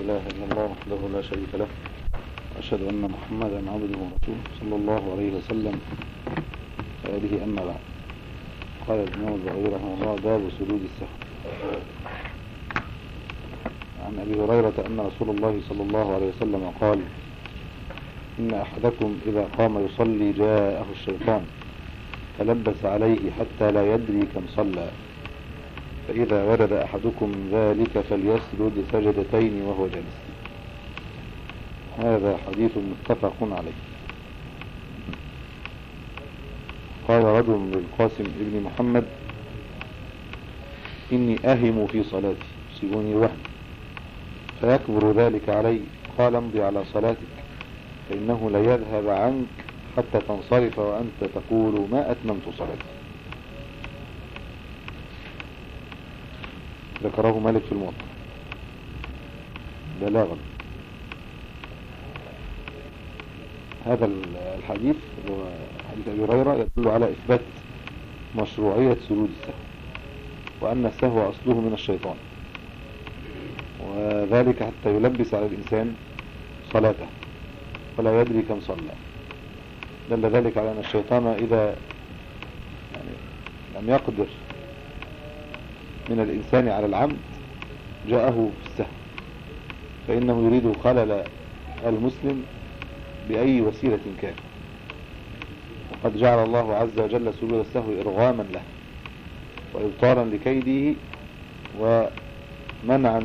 إله إلا الله وحده لا شريك له وأشهد أن محمدا عبده ورسوله صلى الله عليه وسلم وآله أما بعد قال الإمام البخاري رحمه الله باب سجود السهو عن أبي هريرة أن رسول الله صلى الله عليه وسلم قال إن أحدكم إذا قام يصلي جاءه الشيطان فلبس عليه حتى لا يدري كم صلى فإذا ورد أحدكم ذلك فليسجد سجدتين وهو جالس هذا حديث متفق عليه قال رجل للقاسم ابن محمد إني أهم في صلاتي يصيبني الوهم فيكبر ذلك علي قال امضي على صلاتك فإنه لا يذهب عنك حتى تنصرف وأنت تقول ما أتممت صلاتي ذكره مالك في الموطن بلاغا هذا الحديث هو حديث أبي هريرة يدل على إثبات مشروعية سجود السهو وأن السهو أصله من الشيطان وذلك حتى يلبس على الإنسان صلاته ولا يدري كم صلى دل ذلك على أن الشيطان إذا يعني لم يقدر من الإنسان على العمد جاءه في السهو فإنه يريد خلل المسلم بأي وسيلة كان وقد جعل الله عز وجل سجود السهو إرغاما له وإبطارا لكيده ومنعا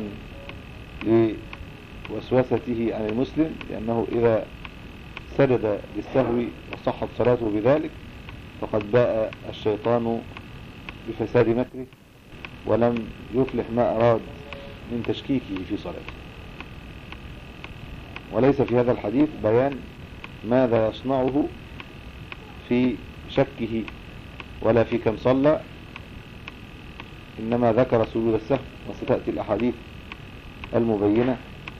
لوسوسته عن المسلم لأنه إذا سجد للسهو وصحت صلاته بذلك فقد باء الشيطان بفساد مكره ولم يفلح ما أراد من تشكيكه في صلاته وليس في هذا الحديث بيان ماذا يصنعه في شكه ولا في كم صلى إنما ذكر سجود السهو وستأتي الأحاديث المبينة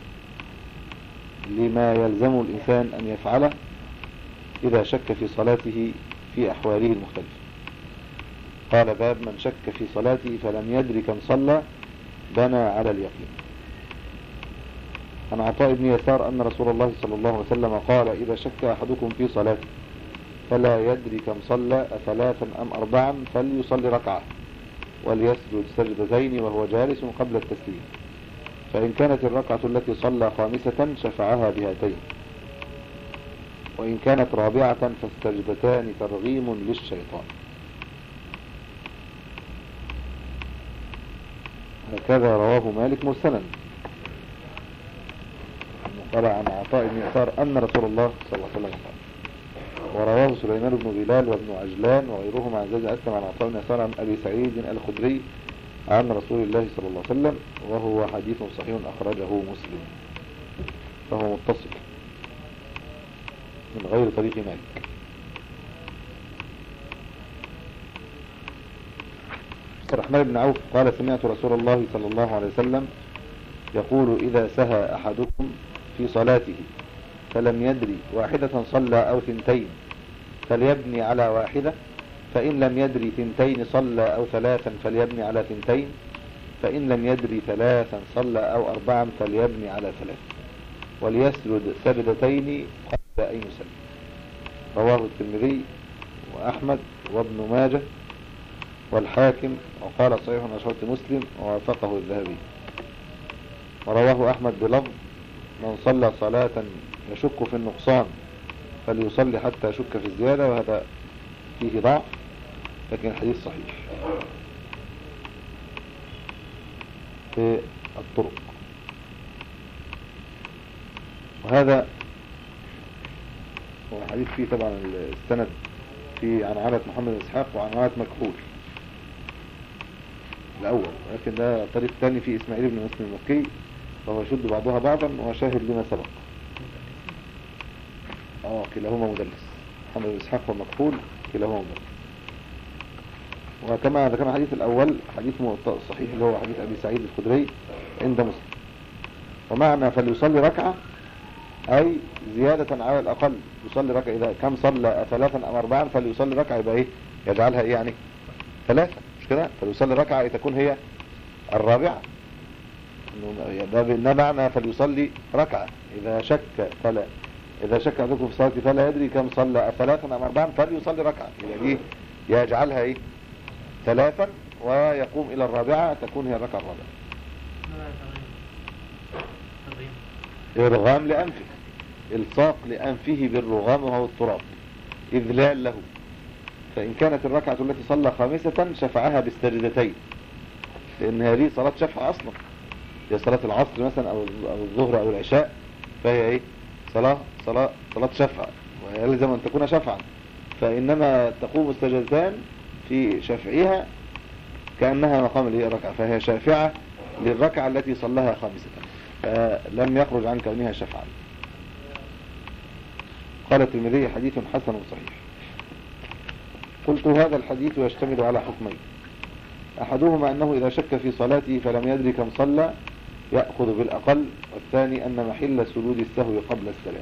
لما يلزم الإنسان أن يفعله إذا شك في صلاته في أحواله المختلفة قال باب من شك في صلاته فلم يدري كم صلى بنى على اليقين عن عطاء بن يسار أن رسول الله صلى الله عليه وسلم قال إذا شك أحدكم في صلاته فلا يدري كم صلى أثلاثا أم أربعا فليصلي ركعة وليسجد سجدتين وهو جالس قبل التسليم فإن كانت الركعة التي صلى خامسة شفعها بهاتين وإن كانت رابعة فالسجدتان ترغيم للشيطان هكذا رواه مالك مرسلا قال عن عطاء بن يسار أن رسول الله صلى الله عليه وسلم قال ورواه سليمان بن بلال وابن عجلان وغيرهم عن زيد أسلم عن عطاء بن يسار عن أبي سعيد الخدري عن رسول الله صلى الله عليه وسلم وهو حديث صحيح أخرجه مسلم فهو متصل من غير طريق مالك الرحمن بن عوف قال سمعت رسول الله صلى الله عليه وسلم يقول إذا سهى أحدكم في صلاته فلم يدري واحدة صلى أو ثنتين فليبني على واحدة فإن لم يدري ثنتين صلى أو ثلاثا فليبني على ثنتين فإن لم يدري ثلاثا صلى أو أربعا فليبني على ثلاث وليسجد سجدتين قبل أن يسلم رواه الترمذي وأحمد وابن ماجه والحاكم وقال صحيح نشرت مسلم ووافقه الذهبي ورواه أحمد بلفظ من صلى صلاة يشك في النقصان فليصلي حتى يشك في الزيادة وهذا فيه ضعف لكن الحديث صحيح في الطرق وهذا هو حديث فيه طبعا السند في عن عالة محمد إسحاق وعن عالة مكحول الأول ولكن ده الطريق الثاني في إسماعيل بن مسلم المكي فهو يشد بعضها بعضا وشاهد لما سبق اه كلاهما مدلس محمد بن إسحاق ومكحول كلاهما مدلس وكما ذكرنا الحديث الأول حديث صحيح اللي هو حديث أبي سعيد الخدري عند مسلم ومعنى فليصلي ركعة أي زيادة على الأقل يصلي ركعة إذا كم صلى ثلاثا أو أربعا فليصلي ركعة يبقى إيه يجعلها إيه يعني ثلاثة مش كده فليصلي ركعة تكون هي الرابعة ده ده معنى فليصلي ركعة إذا شك فلا إذا شك أحدكم في صلاته فلا يدري كم صلى ثلاثا أم أربعا فليصلي ركعة يبقى دي يجعلها إيه ثلاثا ويقوم إلى الرابعة تكون هي الركعة الرابعة إرغام لأنفه الصاق لأنفه بالرغام وهو التراب إذلال له فإن كانت الركعة التي صلى خامسة شفعها بالسجدتين لأن هذه صلاة شفع أصلا هي صلاة العصر مثلا أو أو الظهر أو العشاء فهي إيه صلاة صلاة صلاة شفع ويلزم أن تكون شفعا فإنما تقوم السجدتان في شفعها كأنها مقام اللي هي الركعة فهي شافعة للركعة التي صلىها خامسة فلم يخرج عن كونها شفعا قال الترمذي حديث حسن صحيح قلت هذا الحديث يشتمل على حكمين أحدهما أنه إذا شك في صلاته فلم يدري كم صلى يأخذ بالأقل والثاني أن محل سجود السهو قبل السلام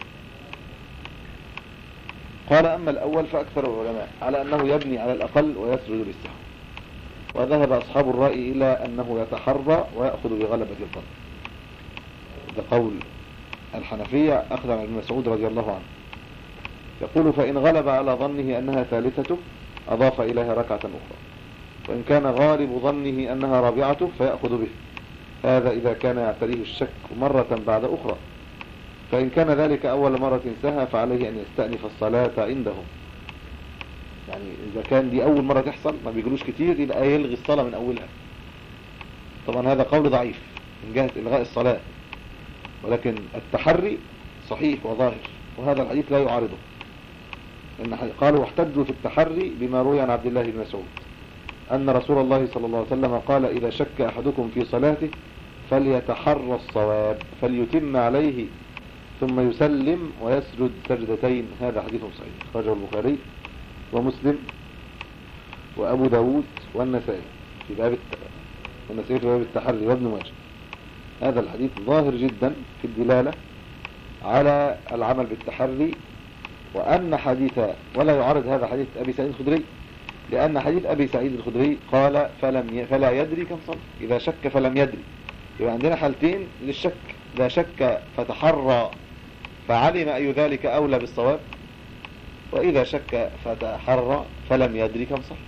قال أما الأول فأكثر العلماء على أنه يبني على الأقل ويسجد للسهو وذهب أصحاب الرأي إلى أنه يتحرى ويأخذ بغلبة الظن ده قول الحنفية أخذ عن ابن مسعود رضي الله عنه يقول فإن غلب على ظنه أنها ثالثته أضاف إليها ركعة أخرى وإن كان غالب ظنه أنها رابعته فيأخذ به هذا إذا كان يعتريه الشك مرة بعد أخرى فإن كان ذلك أول مرة سهى فعليه أن يستأنف الصلاة عندهم يعني إذا كان دي أول مرة تحصل ما بيقولوش كتير يبقى يلغي الصلاة من أولها طبعا هذا قول ضعيف من جهة إلغاء الصلاة ولكن التحري صحيح وظاهر وهذا الحديث لا يعارضه إن قالوا واحتجوا في التحري بما روي عن عبد الله بن مسعود أن رسول الله صلى الله عليه وسلم قال إذا شك أحدكم في صلاته فليتحرى الصواب فليتم عليه ثم يسلم ويسجد سجدتين هذا حديث صحيح خرجه البخاري ومسلم وأبو داود والنسائي في باب والنسائي في باب التحري وابن ماجه هذا الحديث ظاهر جدا في الدلالة على العمل بالتحري وأن حديث ولا يعارض هذا حديث أبي سعيد الخدري لأن حديث أبي سعيد الخدري قال فلم ي... فلا يدري كم صلى إذا شك فلم يدري يبقى عندنا حالتين للشك إذا شك فتحرى فعلم أي ذلك أولى بالصواب وإذا شك فتحرى فلم يدري كم صلى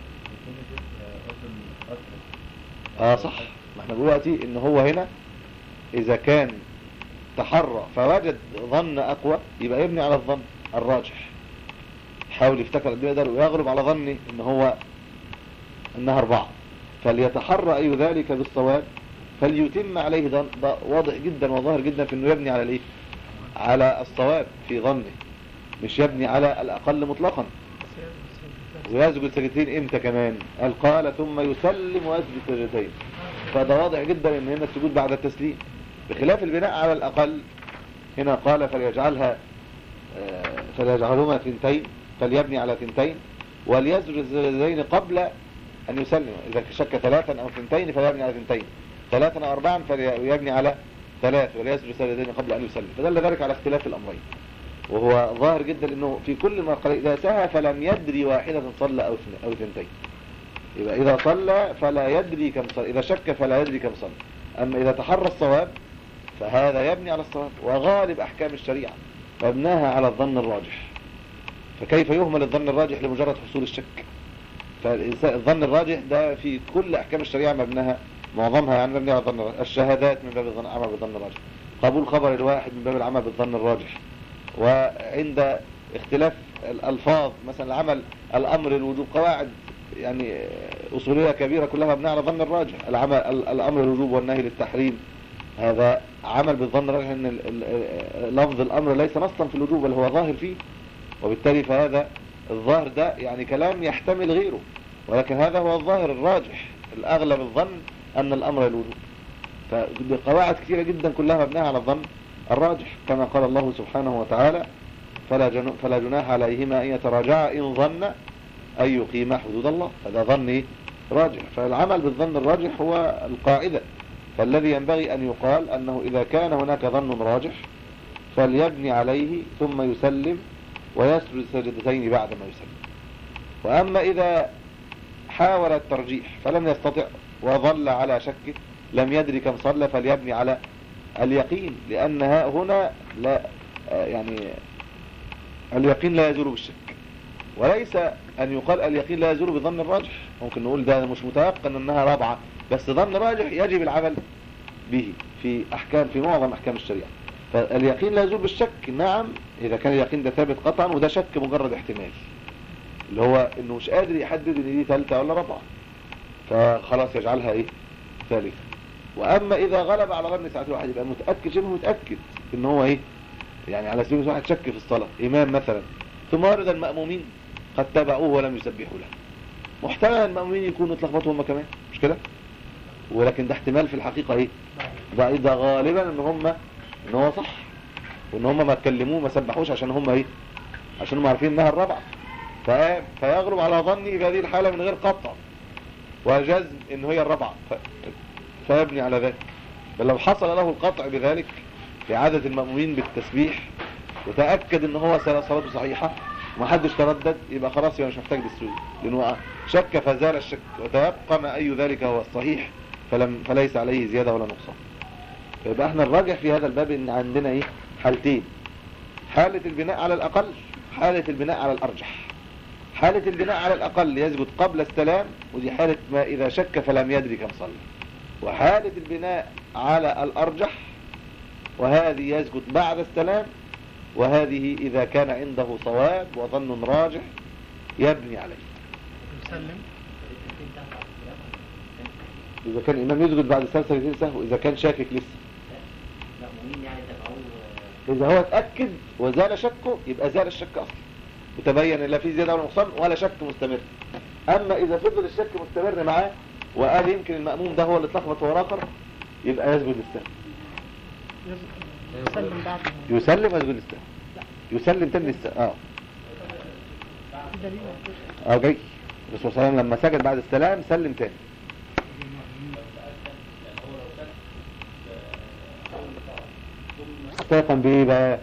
اه صح ما احنا دلوقتي ان هو هنا اذا كان تحرى فوجد ظن اقوى يبقى يبني على الظن الراجح حاول يفتكر قد يقدر ويغلب على ظني ان هو انها اربعة فليتحرى اي ذلك بالصواب فليتم عليه ظن ده واضح جدا وظاهر جدا في انه يبني على الايه على الصواب في ظنه مش يبني على الاقل مطلقا ويسجد سجدتين امتى كمان قال قال ثم يسلم ويسجد سجدتين فده واضح جدا ان هنا السجود بعد التسليم بخلاف البناء على الاقل هنا قال فليجعلها فليجعلهما ثنتين فليبني على ثنتين وليسجد السجدتين قبل ان يسلم اذا شك ثلاثا او ثنتين فليبني على ثنتين ثلاثا او اربعا فليبني على ثلاث وليسجد السجدتين قبل ان يسلم فدل ذلك على اختلاف الامرين وهو ظاهر جدا انه في كل ما قال اذا سهى فلم يدري واحدة صلى او او ثنتين يبقى اذا صلى فلا يدري كم صلى اذا شك فلا يدري كم صلى اما اذا تحرى الصواب فهذا يبني على الصواب وغالب احكام الشريعة مبناها على الظن الراجح فكيف يهمل الظن الراجح لمجرد حصول الشك فالظن الراجح ده في كل احكام الشريعة مبناها معظمها يعني مبني على الظن الراجح الشهادات من باب الظن العمل بالظن الراجح قبول خبر الواحد من باب العمل بالظن الراجح وعند اختلاف الألفاظ مثلا العمل الأمر الوجوب قواعد يعني أصولية كبيرة كلها مبنية على ظن الراجح العمل الأمر الوجوب والنهي للتحريم هذا عمل بالظن الراجح ان لفظ الأمر ليس نصا في الوجوب بل هو ظاهر فيه وبالتالي فهذا الظاهر ده يعني كلام يحتمل غيره ولكن هذا هو الظاهر الراجح الأغلب الظن أن الأمر الوجوب فبقواعد كثيرة جدا كلها مبنية على الظن الراجح كما قال الله سبحانه وتعالى فلا, جن... فلا جناح عليهما أن يتراجعا إن ظن أن يقيم حدود الله هذا ظن راجح فالعمل بالظن الراجح هو القاعدة فالذي ينبغي أن يقال أنه إذا كان هناك ظن راجح فليبني عليه ثم يسلم ويسجد سجدتين بعد ما يسلم وأما إذا حاول الترجيح فلم يستطع وظل على شكه لم يدري كم صلى فليبني على اليقين لأنها هنا لا آه، يعني اليقين لا يزول بالشك وليس أن يقال اليقين لا يزول بظن الراجح ممكن نقول ده مش متيقن أنها رابعة بس ظن راجح يجب العمل به في أحكام في معظم أحكام الشريعة فاليقين لا يزول بالشك نعم إذا كان اليقين ده ثابت قطعا وده شك مجرد احتمال اللي هو انه مش قادر يحدد ان دي ثالثة ولا رابعة فخلاص يجعلها ايه ثالثة واما اذا غلب على ظن ساعة واحد يبقى متأكد شبه متأكد ان هو ايه يعني على سبيل واحد شك في الصلاة امام مثلا ثم ورد المأمومين قد تبعوه ولم يسبحوا له محتمل المأمومين يكونوا اتلخبطوا هم كمان مش كده ولكن ده احتمال في الحقيقة ايه ده, ده غالبا ان هم ان هو صح وان هم ما اتكلموه ما سبحوش عشان هم ايه عشان هم عارفين انها الرابعه فيغلب على ظني في هذه الحالة من غير قطع وجزم ان هي الرابعه ف... فيبني على ذلك بل لو حصل له القطع بذلك في عادة المأمومين بالتسبيح وتأكد ان هو صلاته صحيحة وما حدش تردد يبقى خلاص يبقى مش محتاج للسجود لانه شك فزال الشك وتيقن اي ذلك هو الصحيح فلم فليس عليه زيادة ولا نقصان فيبقى احنا الراجح في هذا الباب ان عندنا ايه حالتين حالة البناء على الاقل حالة البناء على الارجح حالة البناء على الاقل يسجد قبل السلام ودي حالة ما اذا شك فلم يدري كم صلى وحالة البناء على الارجح وهذه يسجد بعد السلام وهذه اذا كان عنده صواب وظن راجح يبني عليه يسلم إذا كان الإمام يسجد بعد السلام سجدتين سهو إذا كان شاكك لسه إذا هو اتأكد وزال شكه يبقى زال الشك أصلا وتبين لا في زيادة ولا نقصان ولا شك مستمر أما إذا فضل الشك مستمر معاه وقال يمكن المأموم ده هو اللي اتلخبط هو آخر يبقى يسجد للسهو يسلم بعد يسلم ويسجد للسهو يسلم تاني للسهو اه اه جاي الرسول صلى الله عليه وسلم لما سجد بعد السلام سلم تاني استيقن بايه بقى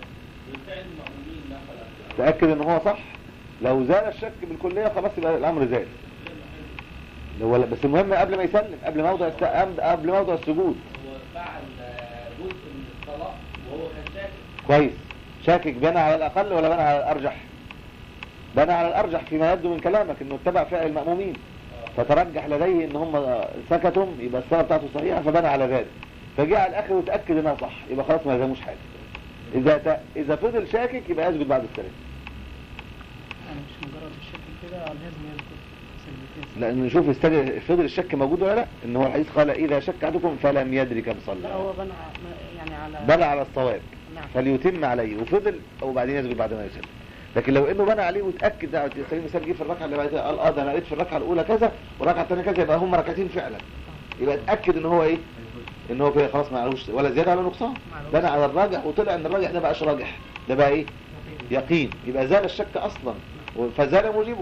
تأكد ان هو صح لو زال الشك بالكلية خلاص يبقى الامر زال هو بس المهم قبل ما يسلم قبل موضع است... قبل موضع السجود هو فعل جزء من الصلاة وهو كان شاكك كويس شاكك بنى على الاقل ولا بنى على الارجح بنى على الارجح فيما يبدو من كلامك انه اتبع فعل المأمومين فترجح لديه ان هم سكتوا يبقى الصلاة بتاعته صحيحة فبنى على ذلك فجاء على الاخر وتأكد انها صح يبقى خلاص ما يلزموش حاجة اذا ت... اذا فضل شاكك يبقى يسجد بعد السلام يعني مش مجرد الشك كده لازم يسجد لان نشوف استدل... فضل الشك موجود ولا لا ان هو الحديث قال اذا شك احدكم فلم يدري كم صلى لا هو بنى يعني على بنى على الصواب نعم. فليتم عليه وفضل وبعدين يسجد بعد ما يسلم لكن لو انه بنى عليه وتاكد ده سليم مثال جه في الركعه اللي بعدها قال اه ده انا قريت في الركعه الاولى كذا والركعه الثانيه كذا يبقى هم ركعتين فعلا يبقى اتاكد ان هو ايه ان هو كده خلاص ما عليهوش ولا زياده ولا نقصان بنى على الراجح وطلع ان الراجح ده بقاش راجح ده بقى ايه يقين يبقى زال الشك اصلا فزال موجبه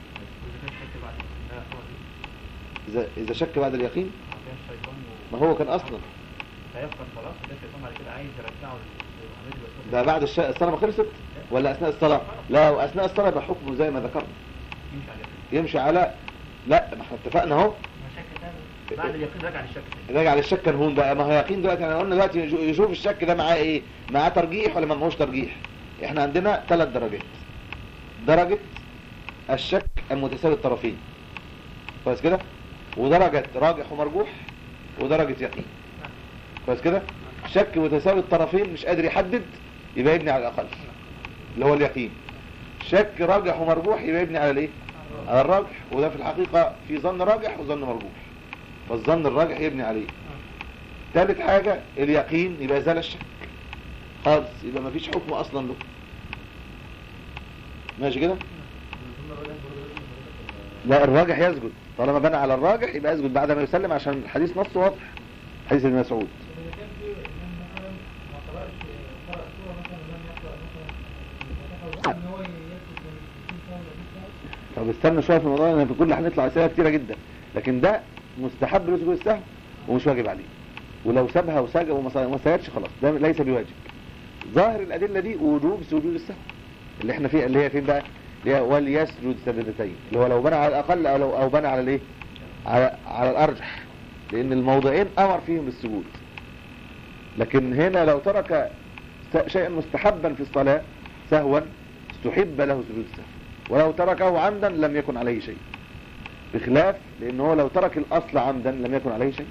اذا اذا شك بعد اليقين ما هو كان اصلا ده بعد الصلاه ما خلصت ولا اثناء الصلاه لا واثناء الصلاه بحكمه زي ما ذكرنا يمشي على لا ما احنا اتفقنا اهو بعد اليقين راجع للشك راجع للشك هون بقى ما هو يقين دلوقتي احنا قلنا دلوقتي يشوف الشك ده معاه ايه معاه ترجيح ولا ما معهوش ترجيح احنا عندنا ثلاث درجات درجة الشك المتساوي الطرفين كويس كده ودرجة راجح ومرجوح ودرجة يقين كويس كده شك متساوي الطرفين مش قادر يحدد يبقى يبني على الاقل اللي هو اليقين شك راجح ومرجوح يبقى يبني على الايه على الراجح وده في الحقيقة في ظن راجح وظن مرجوح فالظن الراجح يبني عليه ثالث حاجة اليقين يبقى زال الشك خالص يبقى ما فيش حكم اصلا له ماشي كده لا الراجح يسجد طالما بنى على الراجح يبقى يسجد بعد ما يسلم عشان الحديث نص واضح حديث ابن مسعود طب استنى شويه في الموضوع لان في كل هنطلع اسئله كتيره جدا لكن ده مستحب له سجود السهو ومش واجب عليه ولو سابها وسجد وما سجدش خلاص ده ليس بواجب ظاهر الادله دي وجوب سجود السهو اللي احنا فيه اللي هي فين بقى اللي هي وليسجد سجدتين اللي هو لو بنى على الاقل او لو او بنى على الايه على على الارجح لان الموضعين امر فيهم بالسجود لكن هنا لو ترك س- شيئا مستحبا في الصلاة سهوا استحب له سجود السهو ولو تركه عمدا لم يكن عليه شيء بخلاف لان هو لو ترك الاصل عمدا لم يكن عليه شيء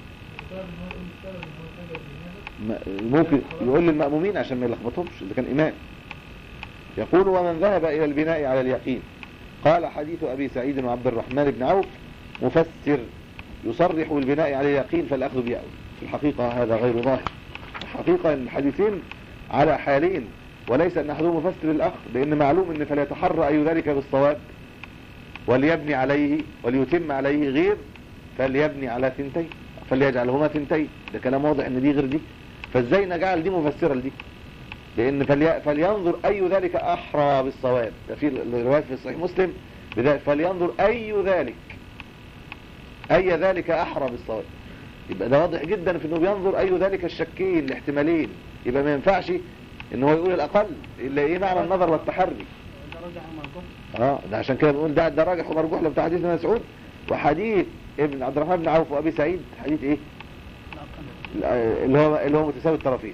م- ممكن يقول للمأمومين عشان ما يلخبطهمش اذا كان امام يقول ومن ذهب الى البناء على اليقين قال حديث ابي سعيد وعبد الرحمن بن عوف مفسر يصرح بالبناء على اليقين فالاخذ به أولى. في الحقيقة هذا غير ظاهر الحقيقة ان الحديثين على حالين وليس ان احدهم مفسر الاخر لان معلوم ان فليتحرى اي ذلك بالصواب وليبني عليه وليتم عليه غير فليبني على ثنتين فليجعلهما ثنتين ده كلام واضح ان دي غير دي فازاي نجعل دي مفسرة لدي لان فلي... فلينظر اي ذلك احرى بالصواب ده في الروايات في صحيح مسلم بذلك فلينظر اي ذلك اي ذلك احرى بالصواب يبقى ده واضح جدا في انه بينظر اي ذلك الشكين الاحتمالين يبقى ما ينفعش ان هو يقول الاقل الا ايه معنى النظر والتحري ده راجع مرجوح اه ده عشان كده بنقول ده ده راجح ومرجوح لو بتاع حديث ابن مسعود وحديث ابن عبد الرحمن بن عوف وابي سعيد حديث ايه لا أقل. اللي هو اللي هو متساوي الطرفين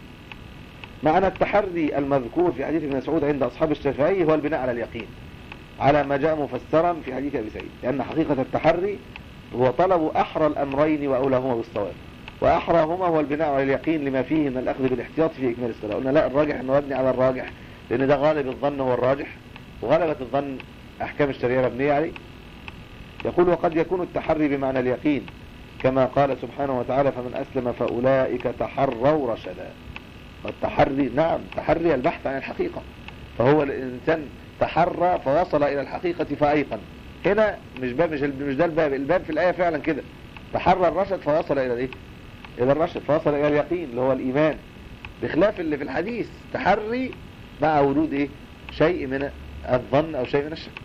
معنى التحري المذكور في حديث ابن مسعود عند اصحاب الشافعي هو البناء على اليقين على ما جاء مفسرا في حديث ابي سعيد لان حقيقة التحري هو طلب احرى الامرين واولاهما بالصواب واحراهما هو البناء على اليقين لما فيه من الاخذ بالاحتياط في اكمال الصلاه قلنا لا الراجح انه يبني على الراجح لان ده غالب الظن هو الراجح وغلبة الظن احكام الشريعه مبنيه عليه يقول وقد يكون التحري بمعنى اليقين كما قال سبحانه وتعالى فمن أسلم فأولئك تحروا رشدا والتحري نعم تحري البحث عن الحقيقة فهو الإنسان تحرى فوصل إلى الحقيقة فأيقن هنا مش باب مش, مش ده الباب الباب في الآية فعلا كده تحرى الرشد فوصل إلى الإيه إلى الرشد فوصل إلى اليقين اللي هو الإيمان بخلاف اللي في الحديث تحري مع وجود إيه شيء من الظن أو شيء من الشك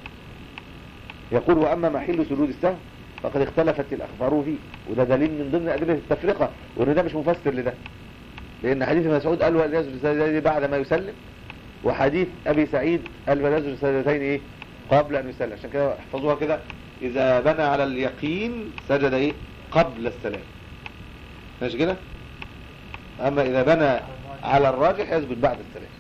يقول وأما محل سجود السهو فقد اختلفت الأخبار فيه وده دليل من ضمن أدلة التفرقة وإن ده مش مفسر لده لأن حديث ابن مسعود قال وليسجد السجدتين بعد ما يسلم وحديث أبي سعيد قال وليسجد السجدتين إيه قبل أن يسلم عشان كده احفظوها كده إذا بنى على اليقين سجد إيه قبل السلام ماشي كده أما إذا بنى على الراجح يسجد بعد السلام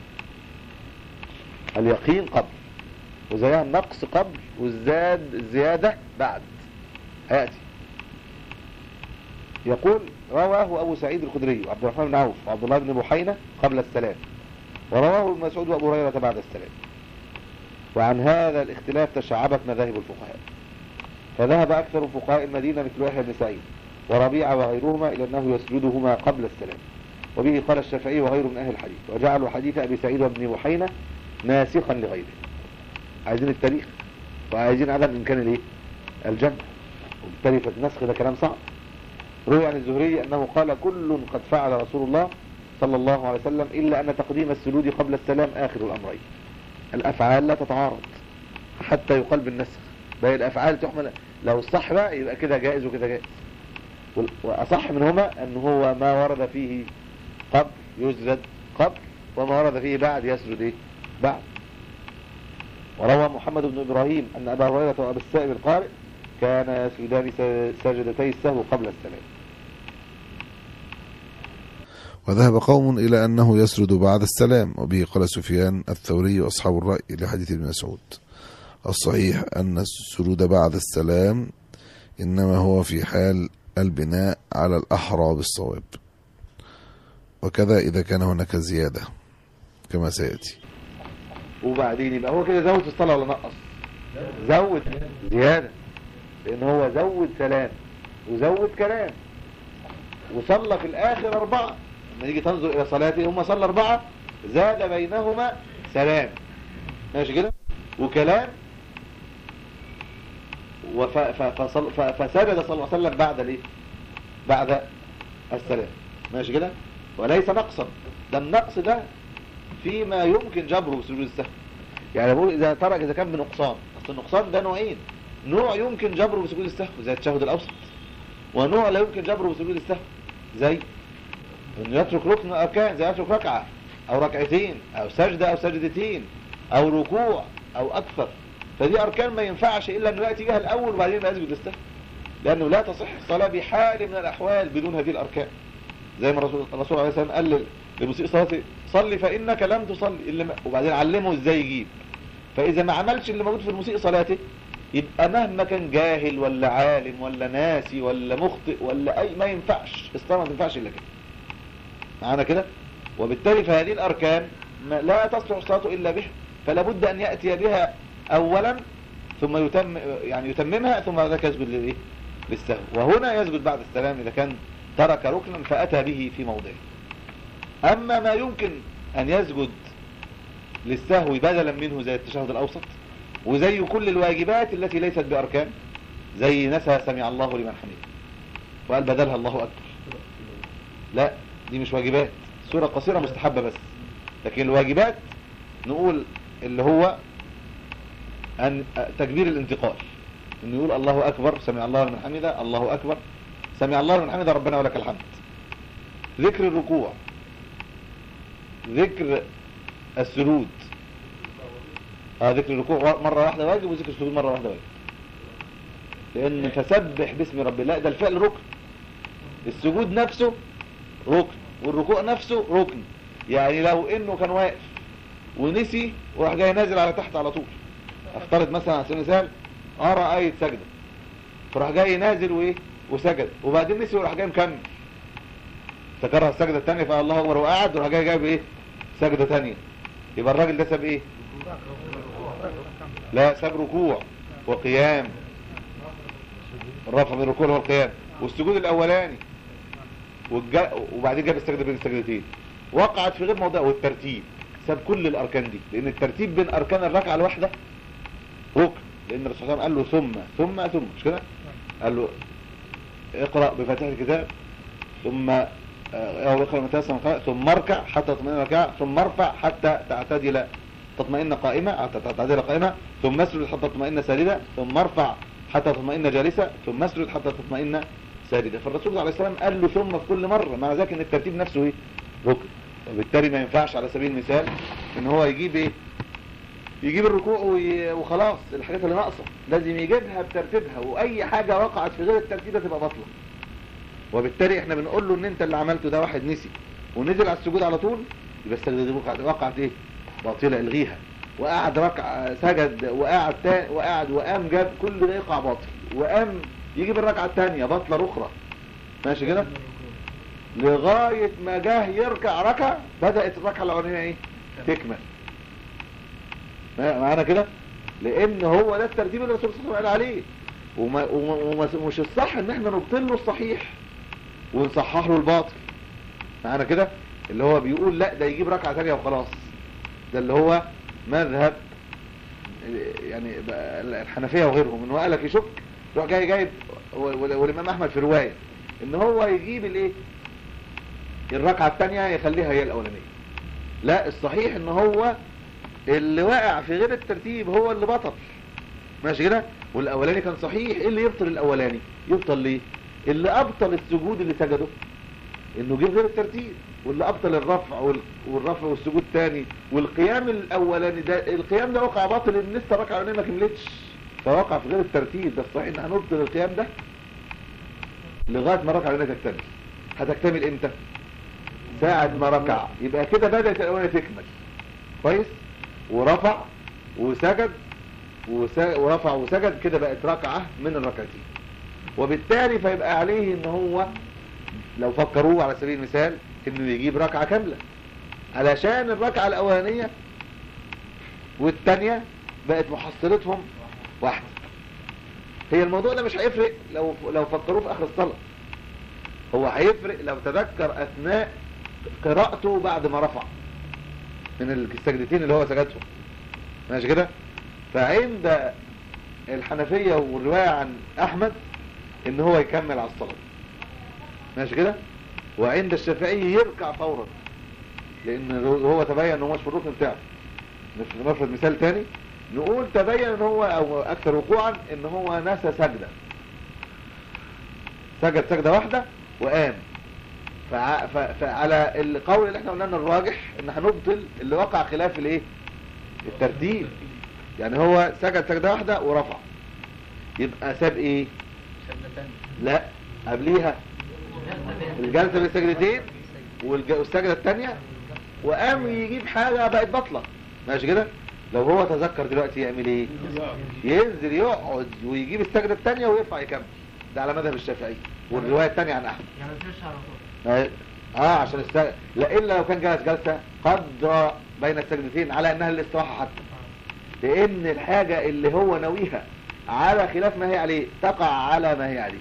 اليقين قبل وزيها النقص قبل والزاد الزيادة بعد هيأتي يقول رواه أبو سعيد الخدري وعبد الرحمن بن عوف وعبد الله بن بحينة قبل السلام ورواه ابن مسعود وأبو هريرة بعد السلام وعن هذا الاختلاف تشعبت مذاهب الفقهاء فذهب أكثر فقهاء المدينة مثل يحيى بن سعيد وربيعة وغيرهما إلى أنه يسجدهما قبل السلام وبه قال الشافعي وغيره من أهل الحديث وجعلوا حديث أبي سعيد وابن بحينة ناسخا لغيره عايزين التاريخ وعايزين عدم إمكان الايه الجمع وبالتالي فالنسخ ده كلام صعب روي عن الزهري أنه قال كل قد فعل رسول الله صلى الله عليه وسلم إلا أن تقديم السجود قبل السلام آخر الأمرين الأفعال لا تتعارض حتى يقال بالنسخ باقي الأفعال تحمل لو الصح بقى يبقى كده جائز وكده جائز وال- وأصح منهما أن هو ما ورد فيه قبل يسجد قبل وما ورد فيه بعد يسجد إيه بعد وروى محمد بن إبراهيم أن أبا هريرة وأبا السائب القارئ كان يسجدان س- سجدتي السهو قبل السلام وذهب قوم إلى أنه يسرد بعد السلام وبه قال سفيان الثوري وأصحاب الرأي لحديث ابن مسعود الصحيح أن السرود بعد السلام إنما هو في حال البناء على الأحرى بالصواب وكذا إذا كان هناك زيادة كما سيأتي وبعدين يبقى هو كده زود في الصلاة ولا نقص زود زيادة لأن هو زود سلام وزود كلام وصلى في الآخر أربعة لما يجي تنظر إلى صلاته هم صلى أربعة زاد بينهما سلام ماشي كده وكلام وف... ف... فصل... ف... فسجد صلى الله عليه وسلم بعد الايه بعد السلام ماشي كده وليس نقصا ده النقص ده فيما يمكن جبره بسجود السهو يعني بقول اذا ترك اذا كان بنقصان اصل النقصان ده نوعين نوع يمكن جبره بسجود السهو زي التشهد الاوسط ونوع لا يمكن جبره بسجود السهو زي انه يترك ركن من الاركان زي يترك ركعه او ركعتين او سجده او سجدتين او ركوع او اكثر فدي اركان ما ينفعش الا انه ياتي بها الاول وبعدين يبقى يسجد السهو لأنه لا تصح الصلاة بحال من الأحوال بدون هذه الأركان زي ما الرسول الرسول عليه الصلاة والسلام قال للمسيء صلاته صلي فإنك لم تصلي اللي ما وبعدين علمه ازاي يجيب فإذا ما عملش اللي موجود في المسيء صلاته يبقى مهما كان جاهل ولا عالم ولا ناسي ولا مخطئ ولا أي ما ينفعش الصلاة ما تنفعش إلا كده معانا كده وبالتالي فهذه الأركان ما لا تصلح الصلاة إلا بها فلا بد أن يأتي بها أولا ثم يتم يعني يتممها ثم بعد ذلك يسجد للإيه للسهو وهنا يسجد بعد السلام إذا كان ترك ركنا فأتى به في موضعه أما ما يمكن أن يسجد للسهو بدلا منه زي التشهد الأوسط وزي كل الواجبات التي ليست بأركان زي نسى سمع الله لمن حمده وقال بدلها الله أكبر لا دي مش واجبات سورة قصيرة مستحبة بس لكن الواجبات نقول اللي هو أن تكبير الانتقال انه يقول الله اكبر سمع الله لمن حمده الله اكبر سمع الله لمن حمده ربنا ولك الحمد ذكر الركوع ذكر السجود اه ذكر الركوع مرة واحدة واجب وذكر السجود مرة واحدة واجب لان فسبح باسم رب الله ده الفعل ركن السجود نفسه ركن والركوع نفسه ركن يعني لو انه كان واقف ونسي وراح جاي نازل على تحت على طول افترض مثلا على سبيل المثال قرا آية سجدة فراح جاي نازل وايه وسجد وبعدين نسي وراح جاي مكمل تكرر السجدة الثانية فقال الله اكبر وقعد وراح جاي جايب ايه سجدة ثانية يبقى الراجل ده ساب ايه لا ساب ركوع وقيام الرفع من الركوع هو القيام والسجود الاولاني والجا... وبعدين جاب السجدة بين السجدتين وقعت في غير موضع والترتيب ساب كل الاركان دي لان الترتيب بين اركان الركعة الواحدة ركن لان الرسول صلى الله عليه وسلم قال له ثم ثم ثم مش كده قال له اقرأ بفاتحة الكتاب ثم او اقرأ متاسا ثم اركع حتى تطمئن ركعة ثم ارفع حتى تعتدل تطمئن قائمة حتى تعتدل قائمة ثم اسجد حتى تطمئن ساجدة ثم ارفع حتى تطمئن جالسة ثم اسجد حتى تطمئن ساجدة فالرسول عليه السلام قال له ثم في كل مرة مع ذلك ان الترتيب نفسه ايه ركن وبالتالي ما ينفعش على سبيل المثال ان هو يجيب ايه يجيب الركوع وي- وخلاص الحاجات اللي ناقصه لازم يجيبها بترتيبها واي حاجة وقعت في غير الترتيب ده تبقى باطله وبالتالي احنا بنقول له ان انت اللي عملته ده واحد نسي ونزل على السجود على طول يبقى السجدة دي وقعت, وقعت ايه باطلة الغيها وقعد ركع سجد وقعد تا... وقعد وقام جاب كل ده يقع باطل وقام يجيب الركعة الثانية باطلة اخرى ماشي كده لغاية ما جه يركع ركع بدأت الركعة الاولانية ايه تكمل معانا كده لان هو ده الترتيب اللي الرسول صلى الله عليه وسلم قال عليه وما وما وما ومش الصح ان احنا نبطل له الصحيح ونصحح له الباطل معانا كده اللي هو بيقول لا ده يجيب ركعة ثانية وخلاص ده اللي هو مذهب يعني بقى الحنفية وغيرهم ان هو قال لك يشك يروح جاي جايب وال- والامام احمد في رواية ان هو يجيب الايه الركعة الثانية يخليها هي الاولانية لا الصحيح ان هو اللي واقع في غير الترتيب هو اللي بطل ماشي كده والاولاني كان صحيح ايه اللي يبطل الاولاني يبطل ليه اللي ابطل السجود اللي سجده انه جه غير الترتيب واللي ابطل الرفع وال- والرفع والسجود تاني والقيام الاولاني ده القيام ده وقع باطل ان لسه الركعه الاولانيه ما كملتش فوقع في غير الترتيب ده الصحيح ان هنبطل القيام ده لغايه ما الركعه الاولانيه تكتمل هتكتمل امتى ساعة ما ركع يبقى كده بدأت الاولانيه تكمل كويس ورفع وسجد وس- ورفع وسجد كده بقت ركعة من الركعتين وبالتالي فيبقى عليه ان هو لو فكروه على سبيل المثال انه يجيب ركعة كاملة علشان الركعة الاولانية والتانية بقت محصلتهم واحدة هي الموضوع ده مش هيفرق لو لو فكروه في اخر الصلاة هو هيفرق لو تذكر اثناء قراءته بعد ما رفع من السجدتين اللي هو سجدهم ماشي كده فعند الحنفية والرواية عن احمد ان هو يكمل على الصلاة ماشي كده وعند الشافعي يركع فورا لان هو تبين ان هو مش في الركن بتاعه نف- نفرض مثال تاني نقول تبين ان هو او اكثر وقوعا ان هو نسى سجدة سجد سجدة واحدة وقام فع- ف- فعلى القول اللي احنا قلنا انه الراجح ان هنبطل اللي وقع خلاف الايه الترتيب يعني هو سجد سجدة واحدة ورفع يبقى ساب ايه لا قبليها الجلسة بالسجدتين والج- والسجدة التانية وقام يجيب حاجة بقت بطلة ماشي كده لو هو تذكر دلوقتي يعمل ايه ينزل يقعد ويجيب السجدة التانية ويرفع يكمل ده على مذهب الشافعي والرواية التانية عن احمد يعني ما ينفعش على طول اه آه، عشان السجدة لا الا لو كان جلس جلسة قدر بين السجدتين على انها الاستراحة حتى لان الحاجة اللي هو ناويها على خلاف ما هي عليه تقع على ما هي عليه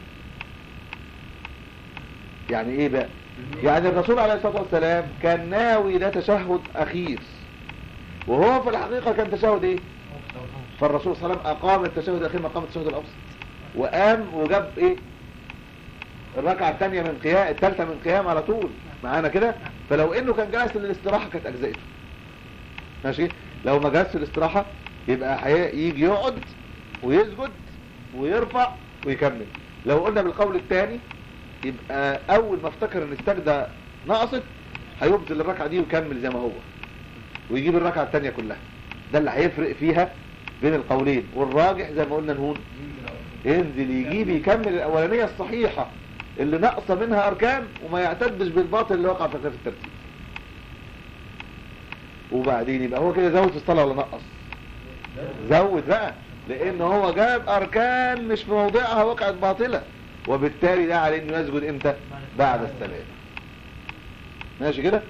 يعني ايه بقى يعني الرسول عليه الصلاة والسلام كان ناوي ده تشهد اخير وهو في الحقيقة كان تشهد ايه فالرسول صلى الله عليه وسلم اقام التشهد الاخير مقام التشهد الاوسط وقام وجاب ايه الركعة الثانية من قيام الثالثة من قيام على طول معانا كده فلو انه كان جالس للاستراحة كانت اجزائته ماشي لو ما جالس الاستراحة يبقى هي- يجي يقعد ويسجد ويرفع ويكمل لو قلنا بالقول الثاني يبقى اول ما افتكر ان السجدة نقصت هيبذل الركعة دي ويكمل زي ما هو ويجيب الركعة الثانية كلها ده اللي هيفرق فيها بين القولين والراجح زي ما قلنا نهون ينزل يجيب يكمل الاولانية الصحيحة اللي نقص منها اركان وما يعتدش بالباطل اللي وقع في خلاف الترتيب وبعدين يبقى هو كده زود في الصلاة ولا نقص زود بقى لان هو جاب اركان مش في موضعها وقعت باطلة وبالتالي ده عليه انه يسجد امتى بعد السلام ماشي كده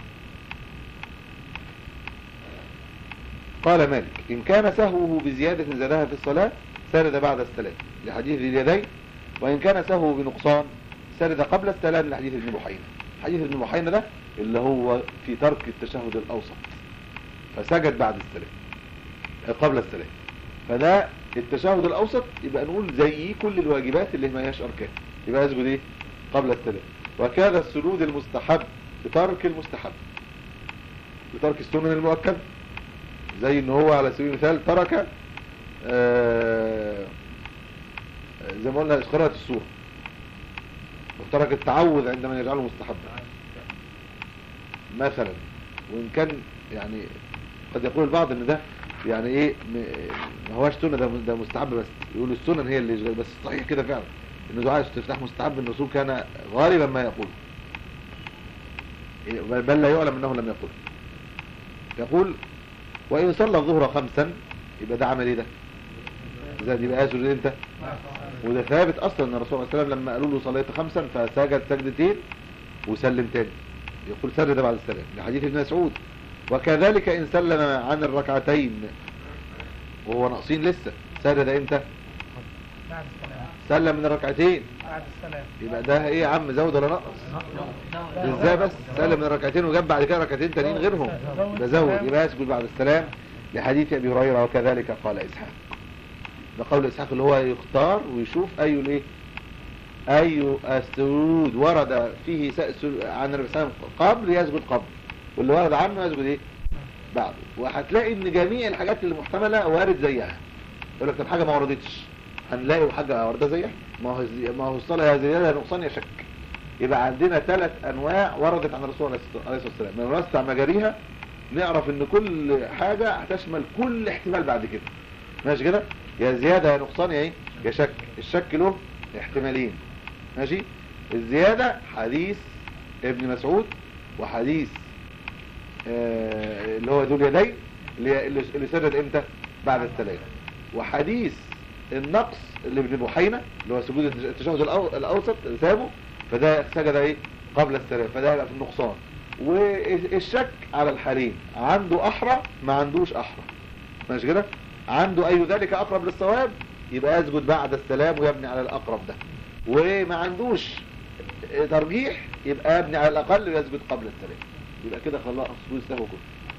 قال مالك إن كان سهوه بزيادة زادها في الصلاة سرد بعد السلام لحديث ذي اليدين وإن كان سهوه بنقصان سرد قبل السلام لحديث ابن بحينة حديث ابن بحينة ده اللي هو في ترك التشهد الأوسط فسجد بعد السلام قبل السلام فده التشهد الأوسط يبقى نقول زي كل الواجبات اللي ما هياش أركان يبقى يسجد إيه قبل السلام وكان السجود المستحب بترك المستحب بترك السنن المؤكد زي ان هو على سبيل المثال ترك آه، زي ما قلنا قراءة السورة وترك التعوذ عندما يجعله مستحبا مثلا وان كان يعني قد يقول البعض ان ده يعني ايه م- ما هواش سنة ده ده مستحب بس يقول السنن هي اللي يشغل بس صحيح كده فعلا ان دعاء الاستفتاح مستحب الرسول كان غالبا ما يقول بل بل لا يعلم انه لم يقل يقول وإن صلى الظهر خمسا يبقى ده عمل ايه ده زاد يبقى يسجد امتى وده ثابت اصلا ان الرسول صلى الله عليه وسلم لما قالوا له صليت خمسا فسجد سجدتين وسلم تاني يقول سجد بعد السلام لحديث ابن مسعود وكذلك ان سلم عن الركعتين وهو ناقصين لسه سجد امتى بعد السلام سلم من الركعتين بعد السلام يبقى ده ايه يا عم زود ولا نقص ازاي بس سلم من ركعتين وجاب بعد كده ركعتين تانيين غيرهم ده زود يبقى يسجد بعد السلام لحديث ابي هريره وكذلك قال اسحاق ده قول اسحاق اللي هو يختار ويشوف اي الايه اي السجود ورد فيه سأس عن النبي صلى الله عليه وسلم قبل يسجد قبل واللي ورد عنه يسجد ايه بعده وهتلاقي ان جميع الحاجات اللي محتمله وارد زيها يقول لك طب حاجه ما وردتش هنلاقي حاجه وارده زيها ما هو ما هو الصلاه يا زياده يا نقصان يا شك يبقى عندنا ثلاث انواع وردت عن الرسول عليه الصلاه عليه الصلاة والسلام من نوسع مجاريها نعرف ان كل حاجة هتشمل كل احتمال بعد كده ماشي كده يا زيادة يا نقصان يا ايه يا شك الشك له احتمالين ماشي الزيادة حديث ابن مسعود وحديث آه اللي هو ذو اليدين اللي اللي سجد امتى بعد السلام وحديث النقص اللي ابن بحينة اللي هو سجود التشهد الأو- الاوسط اللي سابه فده سجد ايه قبل السلام فده يبقى في النقصان والشك على الحالين عنده احرى ما عندوش احرى ماشي كده عنده اي ذلك اقرب للصواب يبقى يسجد بعد السلام ويبني على الاقرب ده وما عندوش ترجيح يبقى يبني على الاقل ويسجد قبل السلام يبقى كده خلاص سجود السهو كله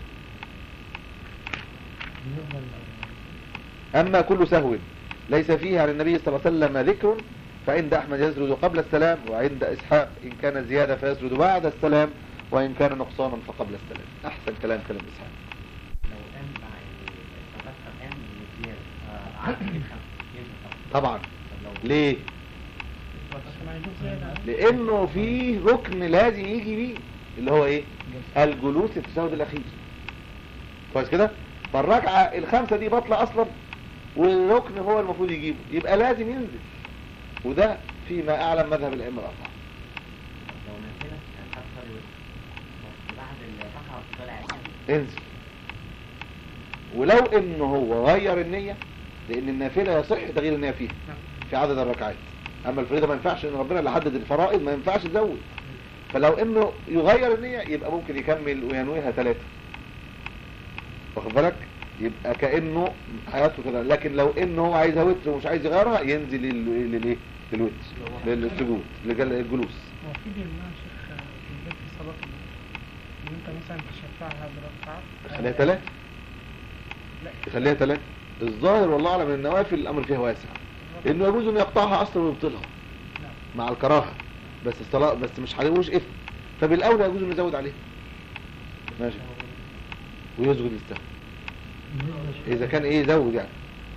اما كل سهو ليس فيه عن النبي صلى الله عليه وسلم ذكر فعند أحمد يسجد قبل السلام وعند إسحاق إن كان زيادة فيسجد بعد السلام وإن كان نقصانا فقبل السلام أحسن كلام كلام إسحاق لو قام يعني تذكر قام من زيادة آه، عدد الخمس ينفع طبعا طب لو ليه عشان ما يجوز زيادة لأنه فيه ركن لازم يجي بيه اللي هو إيه الجلوس في التشهد الأخير كويس كده فالركعة الخمسة دي بطلة أصلا والركن هو المفروض يجيبه يبقى لازم ينزل وده فيما اعلم مذهب الائمه الاربعه لو نزلت يعني خد صلي وسط بعد الركعة طلع النبي انزل ولو انه هو غير النية لان النافلة يصح تغيير النية فيها في عدد الركعات اما الفريضة ما ينفعش ان ربنا اللي حدد الفرائض ما ينفعش تزود فلو انه يغير النية يبقى ممكن يكمل وينويها ثلاثة واخد بالك يبقى كأنه حياته كده لكن لو انه هو عايزها وتر ومش عايز يغيرها ينزل لل- للايه للوتر للسجود للجلوس هو في بيمنع شيخ آه، في البيت في صلاة الليل ان انت مثلا تشفعها بركعة خليها ثلاثة لا خليها ثلاثة الظاهر والله اعلم ان النوافل الامر فيها واسع انه يجوز انه يقطعها اصلا ويبطلها نعم. مع الكراهه بس الصلاه بس مش هيقولوش اثم فبالاولى يجوز انه يزود عليه ماشي ويسجد للسهو اذا كان ايه يزود يعني